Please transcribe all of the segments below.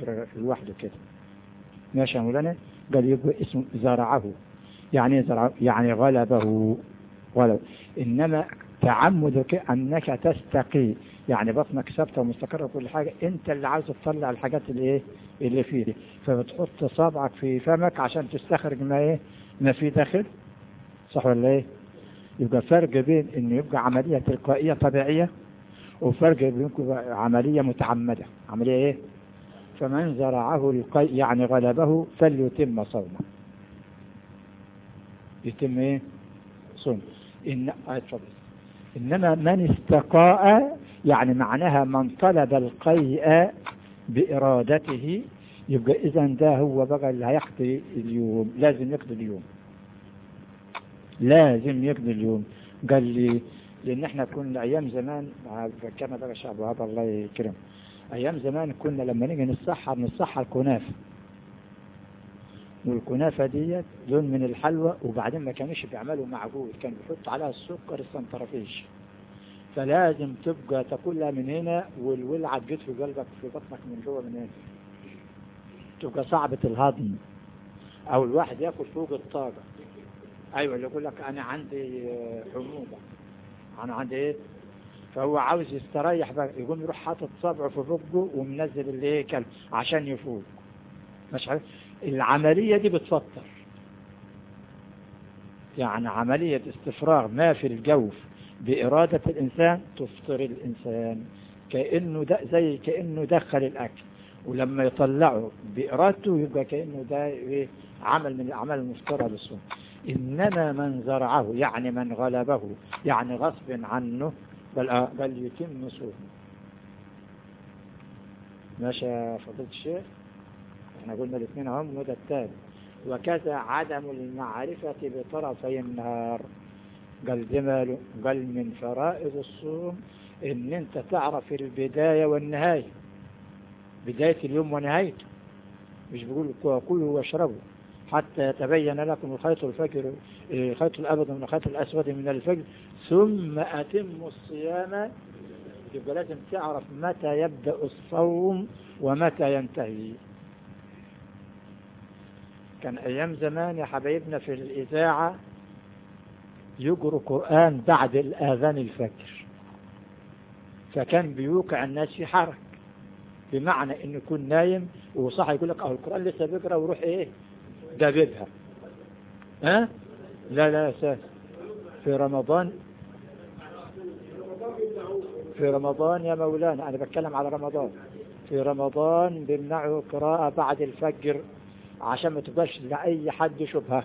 صفر لوحده كده ماشي يا مولانا قال يبقى اسم زرعه يعني زرعه يعني غلبه غلب إنما تعمدك أنك تستقي يعني بطنك ثابته ومستقرة وكل حاجة أنت اللي عاوز تطلع الحاجات اللي إيه اللي فيه دي فبتحط صابعك في فمك عشان تستخرج ما إيه ما في داخل صح ولا إيه يبقى فرق بين إنه يبقى عملية تلقائية طبيعية وفرق بين عملية متعمدة عملية إيه فمن زرعه القي يعني غلبه فليتم صومه يتم إيه صوم إن آه اتفضل إنما من استقاء يعني معناها من طلب القيء بإرادته يبقى إذا ده هو بقى اللي هيقضي اليوم لازم يقضي اليوم لازم يقضي اليوم قال لي لأن احنا كنا أيام زمان كما بقى شعب هذا الله يكرم أيام زمان كنا لما نيجي نصحى نصحى الكنافة والكنافة ديت لون من الحلوى وبعدين ما كانوش بيعملوا معجون كان بيحط عليها السكر السنترفيش فلازم تبقى تاكلها من هنا والولعة تجد في قلبك في بطنك من جوه من هنا تبقى صعبة الهضم او الواحد ياكل فوق الطاقة ايوه اللي يقول لك انا عندي حموضة انا عندي ايه فهو عاوز يستريح بقى يقوم يروح حاطط صبعه في بقه ومنزل اللي ايه كلب عشان يفوق مش عارف العملية دي بتفطر يعني عملية استفراغ ما في الجوف بإرادة الإنسان تفطر الإنسان كأنه ده زي كأنه دخل الأكل ولما يطلعه بإرادته يبقى كأنه ده عمل من الأعمال المفترة للصوم إنما من زرعه يعني من غلبه يعني غصب عنه بل, بل يتم صومه ماشي يا فضيلة الشيخ احنا قلنا الاثنين هم وده الثالث وكذا عدم المعرفة بطرفي النهار قال جمال قال من فرائض الصوم ان انت تعرف البداية والنهاية بداية اليوم ونهايته مش بيقول كلوا واشربوا حتى يتبين لكم الخيط الفجر الخيط الأبيض من الخيط الأسود من الفجر ثم أتموا الصيام يبقى لازم تعرف متى يبدأ الصوم ومتى ينتهي كان أيام زمان يا حبايبنا في الإذاعة يقروا قرآن بعد الآذان الفجر فكان بيوقع الناس في حرك بمعنى انه يكون نايم وصح يقول لك اه القرآن لسه بيقرا وروح ايه دببها ها لا لا اساس في رمضان في رمضان يا مولانا انا بتكلم على رمضان في رمضان بيمنعوا قراءة بعد الفجر عشان ما تبقاش لأي حد شبهة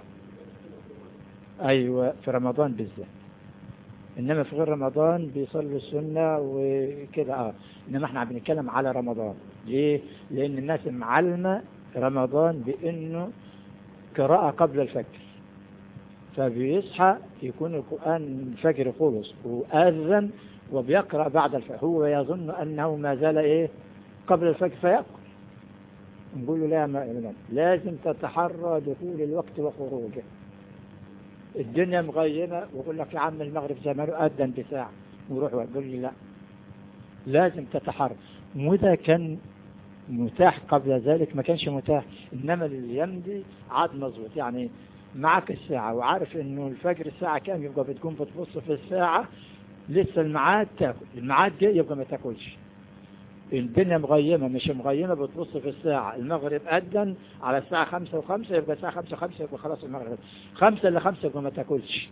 أيوة في رمضان بالذات إنما في غير رمضان بيصلوا السنة وكده آه إنما إحنا بنتكلم على رمضان ليه؟ لأن الناس معلمة رمضان بأنه قراءة قبل الفجر فبيصحى يكون القرآن الفجر خلص وآذن وبيقرأ بعد الفجر هو يظن أنه ما زال إيه قبل الفجر فيأكل نقول له لا ما لازم تتحرى دخول الوقت وخروجه الدنيا مغيمة ويقول لك يا عم المغرب زمانه أذن بساعة ويروح ويقول لي لا لازم تتحرى وده كان متاح قبل ذلك ما كانش متاح إنما الأيام دي عاد مظبوط يعني معك الساعة وعارف إنه الفجر الساعة كام يبقى بتكون بتبص في الساعة لسه الميعاد تاكل الميعاد جاي يبقى ما تاكلش الدنيا مغيمة مش مغيمة بتبص في الساعة المغرب أذن على الساعة خمسة وخمسة يبقى الساعة خمسة وخمسة يبقى خلاص المغرب خمسة إلا خمسة يبقى ما تاكلش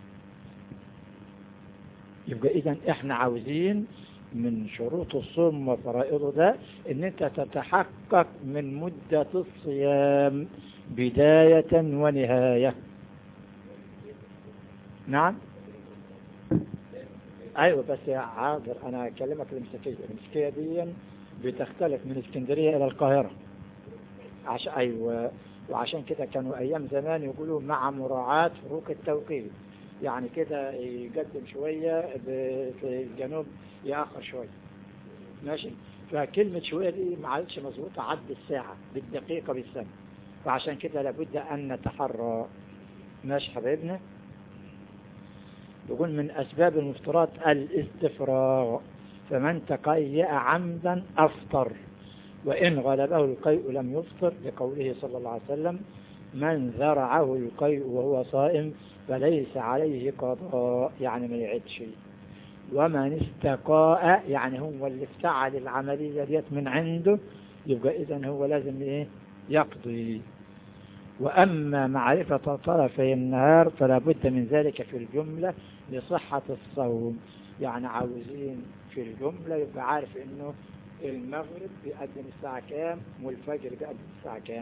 يبقى إذا إحنا عاوزين من شروط الصوم وفرائضه ده إن أنت تتحقق من مدة الصيام بداية ونهاية نعم أيوة بس يا عاذر أنا أكلمك المسكية المسكية دي بتختلف من اسكندرية إلى القاهرة عشان أيوة وعشان كده كانوا أيام زمان يقولوا مع مراعاة فروق التوقيت يعني كده يقدم شوية في الجنوب يأخر شوية ماشي فكلمة شوية دي ما عادتش مظبوطة عد الساعة بالدقيقة بالسنة فعشان كده لابد أن نتحرى ماشي حبايبنا يقول من أسباب المفترات الاستفراغ فمن تقيأ عمدا أفطر وإن غلبه القيء لم يفطر لقوله صلى الله عليه وسلم من ذرعه القيء وهو صائم فليس عليه قضاء يعني ما يعدش ومن استقاء يعني هو اللي افتعل العملية ديت من عنده يبقى إذا هو لازم إيه يقضي وأما معرفة طرفي النهار فلا بد من ذلك في الجملة لصحة الصوم يعني عاوزين في الجملة يبقى عارف إنه المغرب بيقدم الساعة كام والفجر بيقدم الساعة كام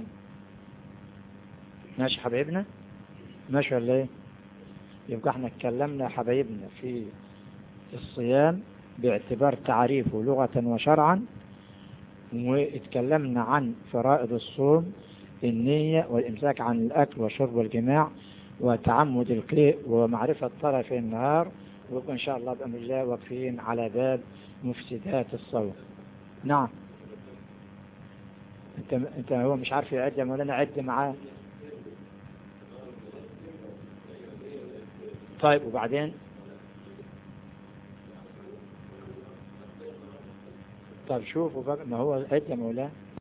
ماشي حبايبنا ماشي ولا ايه يبقى احنا اتكلمنا يا حبايبنا في الصيام باعتبار تعريفه لغة وشرعا واتكلمنا عن فرائض الصوم النية والإمساك عن الأكل والشرب والجماع وتعمد القيء ومعرفة طرف النهار ويبقى إن شاء الله بأمر الله واقفين على باب مفسدات الصوم نعم انت انت هو مش عارف يعد يا مولانا عد معاه طيب وبعدين طيب شوفوا بقى ما هو عد يا مولانا